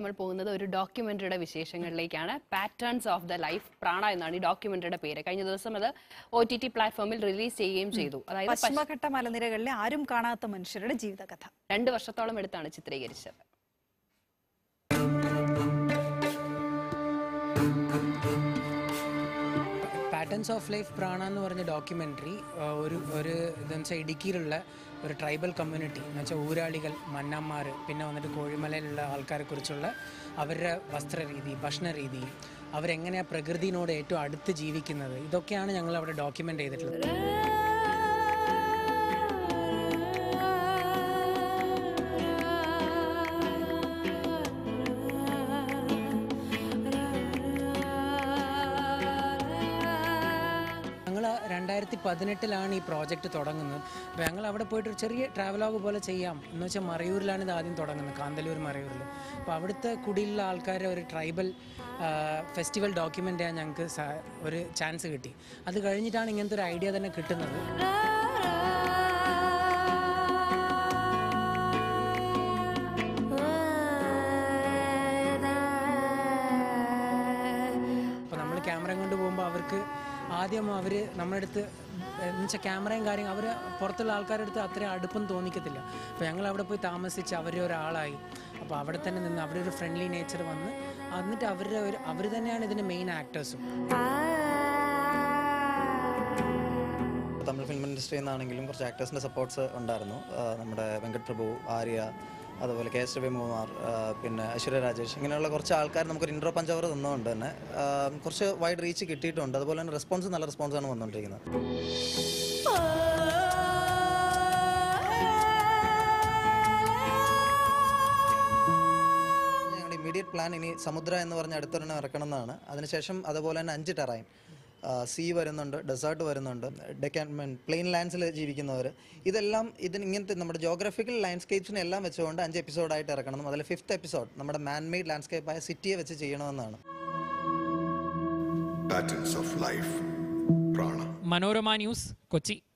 നമ്മൾ പോകുന്നത് ഒരു ഡോക്യുമെന്ററിയുടെ വിശേഷങ്ങളിലേക്കാണ് patterns of the life Prana എന്നാണ് ഈ ഡോക്യുമെന്ററിയുടെ പേര് കഴിഞ്ഞ ദിവസം അത് ഒ ടി ടി പ്ലാറ്റ്ഫോമിൽ റിലീസ് ചെയ്യുകയും ചെയ്തു അതായത് പശ്ചിമ- പശ്ചിമഘട്ട മലനിരകളിലെ ആരും കാണാത്ത മനുഷ്യരുടെ ജീവിതകഥ രണ്ട് വർഷത്തോളം എടുത്താണ് ചിത്രീകരിച്ചത് പാറ്റേൺസ് ഓഫ് ലൈഫ് പ്രാണ എന്ന് പറഞ്ഞ ഡോക്യുമെൻ്ററി ഒരു ഒരു ഇതെന്ന് വെച്ചാൽ ഇടുക്കിയിലുള്ള ഒരു ട്രൈബൽ കമ്മ്യൂണിറ്റി എന്ന് വെച്ചാൽ ഊരാളികൾ മന്നന്മാർ പിന്നെ വന്നിട്ട് കോഴിമലയിലുള്ള ആൾക്കാരെ കുറിച്ചുള്ള അവരുടെ വസ്ത്രരീതി ഭക്ഷണരീതി അവരെങ്ങനെയാണ് പ്രകൃതിനോട് ഏറ്റവും അടുത്ത് ജീവിക്കുന്നത് ഇതൊക്കെയാണ് ഞങ്ങൾ അവിടെ ഡോക്യുമെൻ്റ് ചെയ്തിട്ടുള്ളത് ഞങ്ങൾ രണ്ടായിരത്തി പതിനെട്ടിലാണ് ഈ പ്രോജക്റ്റ് തുടങ്ങുന്നത് അപ്പോൾ ഞങ്ങൾ അവിടെ പോയിട്ട് ഒരു ചെറിയ ട്രാവലോഗ് പോലെ ചെയ്യാം എന്ന് വെച്ചാൽ മറയൂരിലാണ് ഇത് ആദ്യം തുടങ്ങുന്നത് കാന്തല്ലൂർ മറയൂരിൽ അപ്പോൾ അവിടുത്തെ കുടിയിലുള്ള ആൾക്കാരുടെ ഒരു ട്രൈബൽ ഫെസ്റ്റിവൽ ഡോക്യുമെൻ്റ് ചെയ്യാൻ ഞങ്ങൾക്ക് സ- ഒരു ചാൻസ് കിട്ടി അത് കഴിഞ്ഞിട്ടാണ് ഇങ്ങനത്തെ ഒരു ഐഡിയ തന്നെ കിട്ടുന്നത് അപ്പോൾ നമ്മൾ ക്യാമറ കൊണ്ട് പോകുമ്പോൾ അവർക്ക് ആദ്യം അവർ നമ്മുടെ അടുത്ത് എന്നുവെച്ചാൽ ക്യാമറയും കാര്യം അവർ പുറത്തുള്ള ആൾക്കാരുടെ അടുത്ത് അത്രയും അടുപ്പം തോന്നിക്കത്തില്ല അപ്പോൾ ഞങ്ങൾ അവിടെ പോയി താമസിച്ച് അവരെ ഒരാളായി അപ്പോൾ അവിടെ തന്നെ നിന്ന് അവരുടെ ഒരു ഫ്രണ്ട്ലി നേച്ചർ വന്ന് എന്നിട്ട് അവരുടെ ഒരു അവർ തന്നെയാണ് ഇതിൻ്റെ മെയിൻ ആക്ടേഴ്സും തമിഴ് ഫിലിം ഇൻഡസ്ട്രിയിൽ നിന്നാണെങ്കിലും കുറച്ച് ആക്ടേഴ്സിൻ്റെ സപ്പോർട്ട്സ് ഉണ്ടായിരുന്നു ആ, നമ്മുടെ വെങ്കട് പ്രഭു ആര്യ അതുപോലെ കെ എസ് രവികുമാർ ആ, പിന്നെ ഐശ്വര്യ രാജേഷ് ഇങ്ങനെയുള്ള കുറച്ച് ആൾക്കാർ നമുക്കൊരു ഇൻട്രോ പഞ്ചവർ തന്നുകൊണ്ട് തന്നെ ആ, കുറച്ച് വൈഡ് റീച്ച് കിട്ടിയിട്ടുണ്ട് അതുപോലെ തന്നെ റെസ്പോൺസ് നല്ല റെസ്പോൺസാണ് വന്നുകൊണ്ടിരിക്കുന്നത് ഞങ്ങളുടെ ഇമ്മീഡിയറ്റ് പ്ലാൻ ഇനി സമുദ്ര എന്ന് പറഞ്ഞ അടുത്തൊരെണ്ണം ഇറക്കണം എന്നാണ് അതിനുശേഷം അതുപോലെ തന്നെ അഞ്ച് ടെറൈൻ സീ വരുന്നുണ്ട് ഡെസേർട്ട് വരുന്നുണ്ട് ഡെക്കാൻ പ്ലെയിൻ ലാൻഡ്സിൽ ജീവിക്കുന്നവർ ഇതെല്ലാം ഇതിന് ഇങ്ങനത്തെ നമ്മുടെ ജോഗ്രഫിക്കൽ ലാൻഡ്സ്കേപ്സിനെ എല്ലാം വെച്ചുകൊണ്ട് അഞ്ച് എപ്പിസോഡായിട്ട് ഇറക്കണം അതിൽ ഫിഫ്ത്ത് എപ്പിസോഡ് നമ്മുടെ മാൻമെയ്ഡ് ലാൻഡ്സ്കേപ്പായ സിറ്റിയെ വെച്ച് ചെയ്യണമെന്നാണ് patterns of life, prana. Manorama news Kochi